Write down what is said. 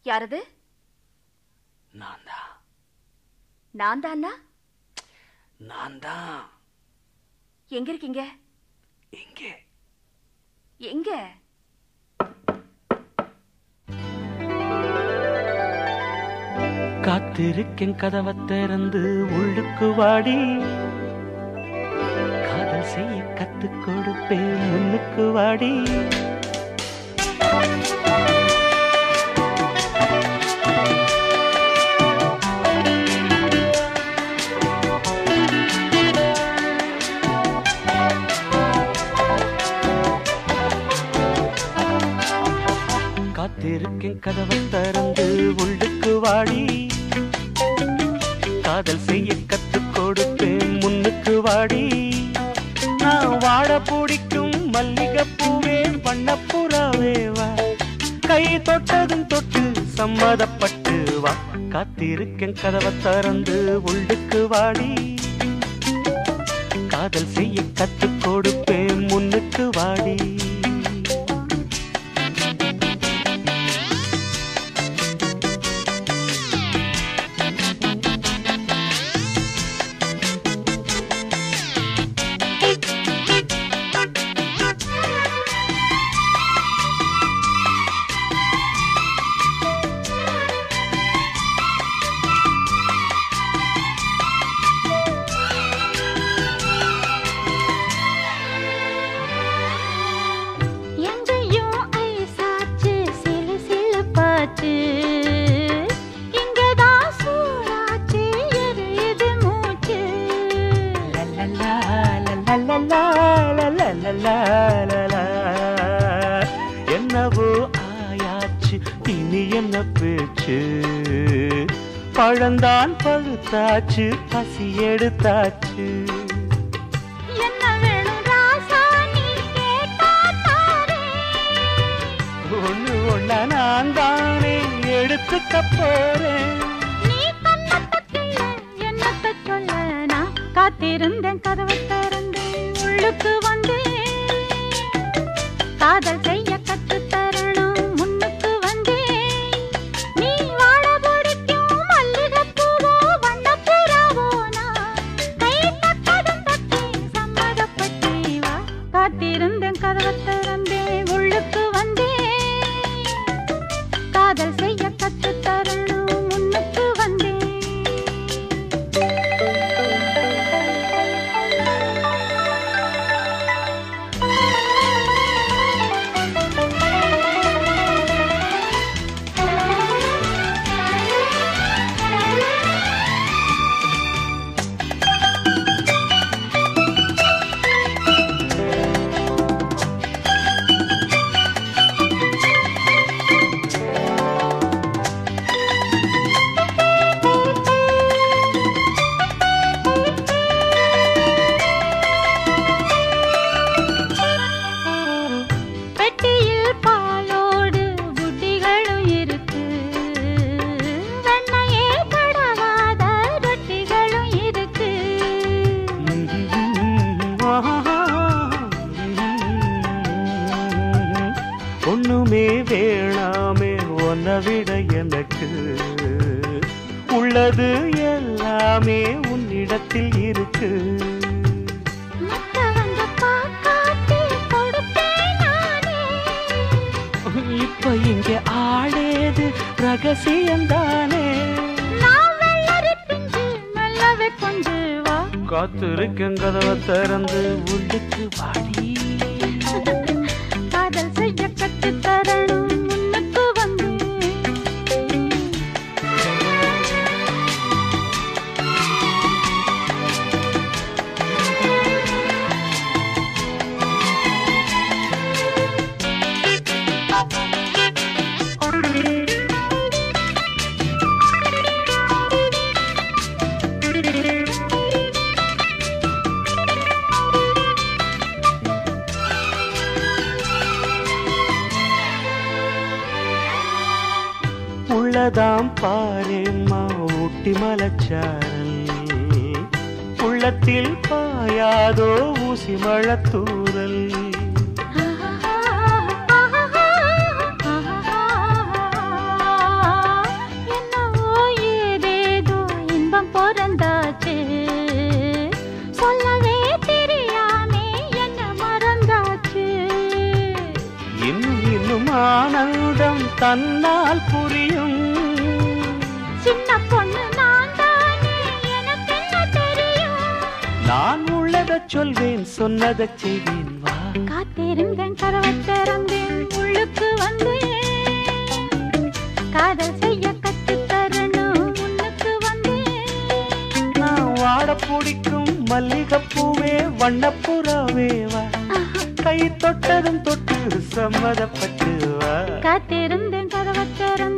யாரது நான் தான் நான் தானா நான் தான் எங்க இருக்கீங்க எங்கே எங்க காத்திருக்கேன் கதவை திறந்து உள்ளுக்கு வாடி காதல் செய்ய கத்துக் கொடுப்பேன் முன்னுக்கு வாடி காத்திருக்கேன் கதவை திறந்து உள்ளுக்கு வாடி காதல் செய்ய கத்துக் கொடுப்பேன் முன்னுக்கு வாடி நான் வாழ பிடிக்கும் மல்லிகை பூவே வண்ணப்புறாவே வா கை தொட்டதும் தொட்டு சம்மதப்பட்டு வா காத்திருக்கேன் கதவை திறந்து உள்ளுக்கு வாடி காதல் செய்ய கத்துக் கொடுப்பேன் முன்னுக்கு வாடி எங்கேயும் ஐசாச்சு சிலு சிலுப்பாச்சு இங்கதான் சூடாச்சு எரியுது மூச்சு என்னவோ ஆயாச்சு இனி என்ன பேச்சு பழந்தான் பழுத்தாச்சு பசி எடுத்தாச்சு என்ன வேணும் ராசா நீ கேட்டா தாரேன். ஒண்ணு ஒண்ணா நான் தானே எடுத்துக்க போறேன் நீ கண்ணத்தைக் கிள்ள, என்னத்தைச் சொல்ல நான் காத்திருந்தேன் கதவை திறந்து உள்ளுக்கு வந்தேன் காதல் செய்ய கற்றுத் தரணும் முன்னுக்கு வந்தேன் நீ வாழ பிடிக்கும் மல்லிகைப்பூவோ வண்ணப்புறாவோ நான் கை தட்டதும் தட்டி சம்மதப்பட்டே வா காத்திருந்தேன் கதவை திறந்தேன் உள்ளுக்கு வந்தேன் காதல் செய்ய கற்றுத் தரணும் முன்னுக்கு வந்தேன் பெட்டியில் பாலோடு புட்டிகளும் இருக்கு வெண்ணையே படவாத ரொட்டிகளும் இருக்கு ஒண்ணுமே வேணாமே உன்னை விட எனக்கு உள்ளது எல்லாமே உன்னிடத்தில் இருக்கு மத்தவங்க பார்க்காட்டி கொடுப்பேன் நானே இப்ப இங்க ஆடேது ரகசியம்தானே நான் வெள்ளரி பிஞ்சு மெல்லவே கொஞ்சு வா காத்திருக்கேன் கதவை திறந்து உள்ளுக்கு வாடி காதல் செய்ய கற்றுத் தரணும் முன்னுக்கு வந்து உள்ளதாம் பாரேம்மா ஊட்டி மலச்சாரல் உள்ளத்தில் பாயாதோ ஊசி மழத்தூரல் ஆனந்தம் தன்னால் புரியும் சின்ன பொண்ணு நான் தானே எனக்கு என்ன தெரியும் நான் உள்ளதச் சொல்வேன் சொன்னதச் செய்வேன் வா காத்திருந்தேன் கதவை திறந்தேன் உள்ளுக்கு வந்தேன் காதல் செய்ய கத்து தரணும் உன்னுக்கு வந்தேன் நான் வாட பிடிக்கும் மல்லிகைப்பூவே வண்ணப்புறாவே வா கை தொட்டதும் தொட்டு சம்மதப்பட்டு வா காத்திருந்தேன் கதவை திறந்தேன்